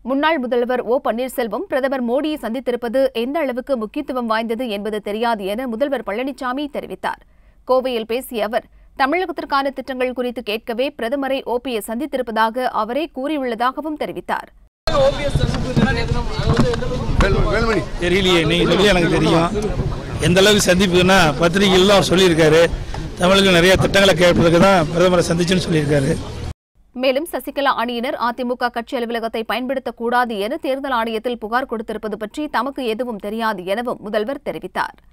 முன்னாள் முதல்வர் ஓ பன்னீர்செல்வம் பிரதமர் மோடியை சந்தித்திருப்பது எந்த அளவுக்கு முக்கியத்துவம் வாய்ந்தது என்பது தெரியாது என முதல்வர் பழனிசாமி தெரிவித்தார் கோவையில் பேசிய அவர் தமிழகத்திற்கான திட்டங்கள் குறித்து கேட்கவே பிரதமரை ஓபிஎஸ் சந்தித்திருப்பதாக அவரே கூறியுள்ளதாகவும் தெரிவித்தார் வேலுமணி தெரியலையே நீங்கள் சொல்லி எனக்கு தெரியும் எந்த அளவுக்கு சந்திப்புன்னா பத்திரிகையில் அவர் சொல்லியிருக்காரு தமிழுக்கு நிறைய திட்டங்களை கேட்பதற்கு தான் பிரதமரை சந்திச்சுன்னு சொல்லியிருக்காரு மேலும் சசிகலா அணியினர் அதிமுக கட்சி அலுவலகத்தை பயன்படுத்தக்கூடாது என தேர்தல் ஆணையத்தில் புகார் கொடுத்திருப்பது பற்றி தமக்கு எதுவும் தெரியாது எனவும் முதல்வர் தெரிவித்தார்